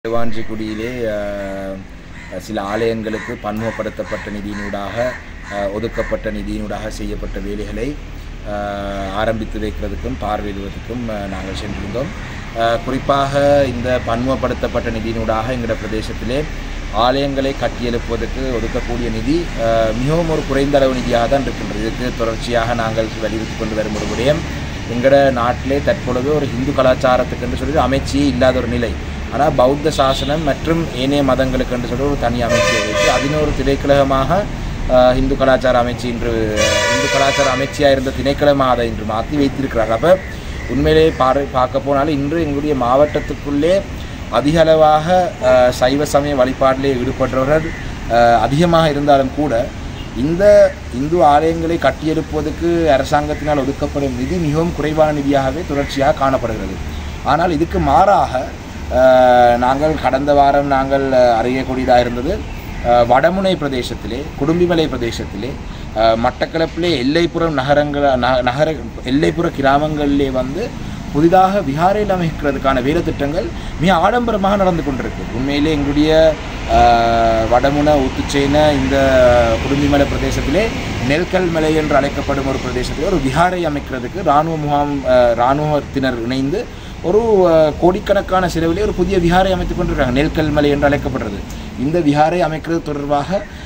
திருவாஞ்சிக்குடியிலே அஹ், சில ஆலயங்களுக்கு பன்முகப்படுத்தப்பட்ட நிதியினூடாக அஹ், ஒதுக்கப்பட்ட நிதியினூடாக செய்யப்பட்ட வேலைகளை அஹ், ஆரம்பித்து வைக்கிறதுக்கும் பார்வையிடுவதற்கும் அஹ், நாங்கள் சென்றிருந்தோம் அஹ், குறிப்பாக இந்த பன்முகப்படுத்தப்பட்ட நிதியினூடாக எங்களோட பிரதேசத்திலே ஆலயங்களை கட்டியெழுப்புவதற்கு ஒதுக்கக்கூடிய நிதி அஹ், மிகவும் ஒரு குறைந்த அளவு நிதியாக தான் இருக்கின்றது இதுக்கு தொடர்ச்சியாக நாங்கள் வலியுறுத்தி கொண்டு வரும் ஒரு விடயம் எங்களோட நாட்டிலே தற்பொழுது ஒரு இந்து கலாச்சாரத்துக்கு என்று சொல்லி அமைச்சியே இல்லாத ஒரு நிலை ஆனால் பௌத்த சாசனம் மற்றும் ஏனைய மதங்களுக்கு என்று சொல்லி ஒரு தனி அமைச்சியை வைத்து அதில் ஒரு திணைக்கழகமாக ஆஹ், இந்து கலாச்சார அமைச்சு இன்று இந்து கலாச்சார அமைச்சியாக இருந்த திணைக்களமாக அதை இன்று மாற்றி வைத்திருக்கிறார்கள் அப்போ உண்மையிலே பாரு பார்க்க போனாலும் இன்று எங்களுடைய மாவட்டத்துக்குள்ளே அதிக அளவாக ஆஹ், சைவ சமய வழிபாட்டிலே ஈடுபடுறவர்கள் ஆஹ், அதிகமாக இருந்தாலும் கூட இந்த இந்து ஆலயங்களை கட்டியெழுப்புவதற்கு அரசாங்கத்தினால் ஒதுக்கப்படும் நிதி மிகவும் குறைவான நிதியாகவே தொடர்ச்சியாக காணப்படுகிறது ஆனால் இதுக்கு மாறாக அஹ், நாங்கள் கடந்த வாரம் நாங்கள் அஹ், அறியக்கூடியதாக இருந்தது அஹ், வடமுனை பிரதேசத்திலே குடும்பிமலை பிரதேசத்திலே அஹ், மட்டக்களப்பிலே எல்லைப்புறம் நகரங்கள் ந- நகர எல்லைப்புற கிராமங்களிலே வந்து புதிதாக விகாரையில் அமைக்கிறதுக்கான வேலை திட்டங்கள் மிக ஆடம்பரமாக நடந்து கொண்டிருக்கு உண்மையிலே எங்களுடைய ஆஹ், வடமுன ஊத்துச்சேன இந்த குடும்பிமலை பிரதேசத்திலே நெல்கல் மலை என்று அழைக்கப்படும் ஒரு பிரதேசத்தில் ஒரு விகாரை அமைக்கிறதுக்கு இராணுவ முகாம் ஆஹ், இராணுவத்தினர் இணைந்து ஒரு ஆஹ், கோடிக்கணக்கான செலவிலே ஒரு புதிய விகாரை அமைத்துக் கொண்டிருக்காங்க நெல்கல் மலை என்று அழைக்கப்படுறது இந்த விகாரை அமைக்கிறது தொடர்பாக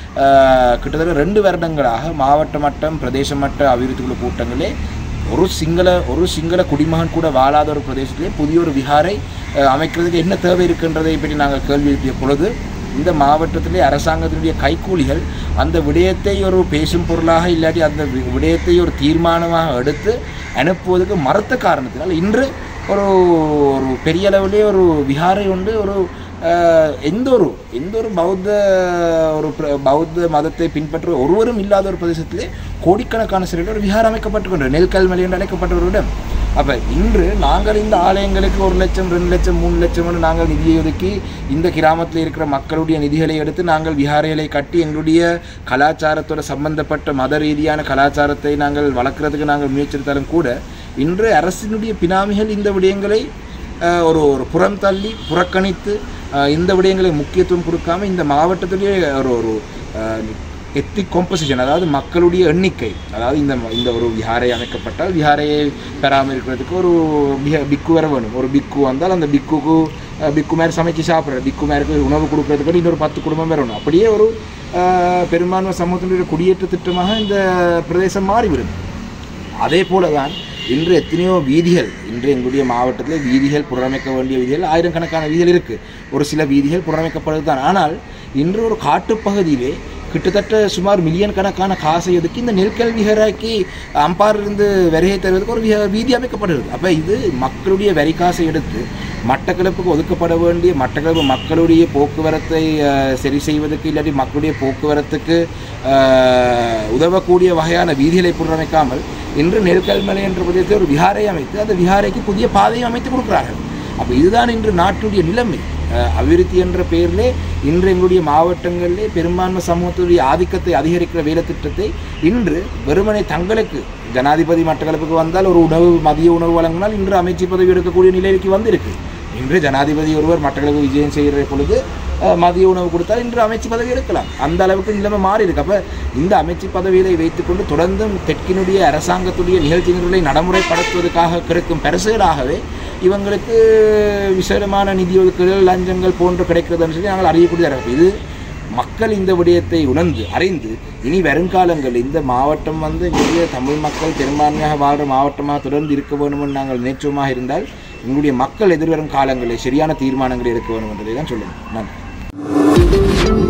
ஆஹ், கிட்டத்தட்ட ரெண்டு வருடங்களாக மாவட்ட மட்டம் பிரதேச மட்ட அபிவிருத்தி குழு கூட்டங்களே ஒரு சிங்கள ஒரு சிங்கள குடிமகன் கூட வாழாத ஒரு பிரதேசத்திலே புதிய ஒரு விகாரை அஹ், அமைக்கிறதுக்கு என்ன தேவை இருக்கின்றதை பற்றி நாங்கள் கேள்வி எழுப்பிய பொழுது இந்த மாவட்டத்திலே அரசாங்கத்தினுடைய கைக்கூலிகள் அந்த விடயத்தை ஒரு பேசும் பொருளாக இல்லாட்டி அந்த வி- விடயத்தை ஒரு தீர்மானமாக எடுத்து அனுப்புவதற்கு மறுத்த காரணத்தினால் இன்று ஒரு ஒரு பெரிய அளவிலே ஒரு விகாரை உண்டு ஒரு அஹ், எந்த ஒரு எந்த ஒரு பௌத்த ஒரு பிர- பௌத்த மதத்தை பின்பற்ற ஒருவரும் இல்லாத ஒரு பிரதேசத்திலே கோடிக்கணக்கான சிறையில் ஒரு விகாரம் அமைக்கப்பட்டுக்கொண்டு நெல்கல் மலை என்று அழைக்கப்பட்ட ஒரு இடம் அப்போ இன்று நாங்கள் இந்த ஆலயங்களுக்கு ஒரு லட்சம் ரெண்டு லட்சம் மூணு லட்சம்னு நாங்கள் நிதியை ஒதுக்கி இந்த கிராமத்தில் இருக்கிற மக்களுடைய நிதிகளை எடுத்து நாங்கள் விகாரைகளை கட்டி எங்களுடைய கலாச்சாரத்தோட சம்பந்தப்பட்ட மத ரீதியான கலாச்சாரத்தை நாங்கள் வளர்க்குறதுக்கு நாங்கள் முயற்சித்தாலும் கூட இன்று அரசினுடைய பினாமிகள் இந்த விடயங்களை அஹ், ஒரு ஒரு புறம் தள்ளி புறக்கணித்து அஹ், இந்த விடயங்களை முக்கியத்துவம் கொடுக்காம இந்த மாவட்டத்திலேயே ஒரு ஒரு எத்திக் காம்போசிஷன் அதாவது மக்களுடைய எண்ணிக்கை அதாவது இந்த இந்த ஒரு விஹாரை அமைக்கப்பட்டால் விஹாரையை பராமரிக்கிறதுக்கு ஒரு பிஹ- பிக்கு வர வேணும் ஒரு பிக்கு வந்தால் அந்த பிக்குக்கு அஹ், பிக்கு மாதிரி சமைச்சு சாப்பிட்ற பிக்கு மேருக்கு உணவு கொடுக்கறதுக்கு இன்னொரு பத்து குடும்பம் வரணும் அப்படியே ஒரு அஹ், பெரும்பான்மை சமூகத்தினுடைய குடியேற்ற திட்டமாக இந்த பிரதேசம் மாறிவிடும் அதே போல தான் இன்று எத்தனையோ வீதிகள் இன்று எங்களுடைய மாவட்டத்தில் வீதிகள் புறமைக்க வேண்டிய வீதிகள் ஆயிரக்கணக்கான வீதிகள் இருக்குது ஒரு சில வீதிகள் புறமைக்கப்படுது தான் ஆனால் இன்று ஒரு காட்டுப்பகுதியிலே கிட்டத்தட்ட சுமார் மில்லியன் கணக்கான காசை ஒதுக்கி இந்த நெல்கல் விஹராக்கி அம்பாரிலிருந்து வரியை தருவதற்கு ஒரு விஹ- வீதி அமைக்கப்படுகிறது அப்போ இது மக்களுடைய வரி காசை எடுத்து மட்டக்களப்புக்கு ஒதுக்கப்பட வேண்டிய மட்டக்களப்பு மக்களுடைய போக்குவரத்தை அஹ், சரி செய்வதற்கு இல்லாட்டி மக்களுடைய போக்குவரத்துக்கு அஹ், உதவக்கூடிய வகையான வீதிகளை புறமைக்காமல் இன்று நெல்கல்மலை என்ற பிரதேசத்தில் ஒரு விஹாரை அமைத்து அந்த விஹாரைக்கு புதிய பாதையை அமைத்து கொடுக்கிறார்கள் அப்போ இதுதான் இன்று நாட்டுடைய நிலைமை அஹ், அபிவிருத்தி என்ற பெயரிலே இன்று எங்களுடைய மாவட்டங்களிலே பெரும்பான்மை சமூகத்துடைய ஆதிக்கத்தை அதிகரிக்கிற வேலை திட்டத்தை இன்று வெறுமனே தங்களுக்கு ஜனாதிபதி மட்டக்களப்புக்கு வந்தால் ஒரு உணவு மதிய உணவு வழங்கினால் இன்று அமைச்சு பதவி எடுக்கக்கூடிய நிலைக்கு வந்திருக்கு இன்று ஜனாதிபதி ஒருவர் மட்டக்களப்பு விஜயம் செய்கிற பொழுது அஹ், மதிய உணவு கொடுத்தால் இன்று அமைச்சு பதவி எடுக்கலாம் அந்த அளவுக்கு நிலைமை மாறி இருக்கு அப்போ இந்த அமைச்சு பதவிகளை வைத்துக்கொண்டு தொடர்ந்தும் தெற்கினுடைய அரசாங்கத்துடைய நிகழ்ச்சிகளை நடைமுறைப்படுத்துவதற்காக கிடைக்கும் பரிசுகளாகவே இவங்களுக்கு விசேடமான நிதி ஒதுக்கீடுகள் லஞ்சங்கள் போன்று கிடைக்கிறதுன்னு சொல்லி நாங்கள் அறியக்கூடியதாக இது மக்கள் இந்த விடயத்தை உணர்ந்து அறிந்து இனி வருங்காலங்கள் இந்த மாவட்டம் வந்து இந்திய தமிழ் மக்கள் பெரும்பான்மையாக வாழ்கிற மாவட்டமாக தொடர்ந்து இருக்க வேண்டும்னு நாங்கள் நினைச்சமாக இருந்தால் எங்களுடைய மக்கள் எதிர்வரும் காலங்களில் சரியான தீர்மானங்களை எடுக்க வேண்டும் என்பதை தான் சொல்லுங்கள் நன்றி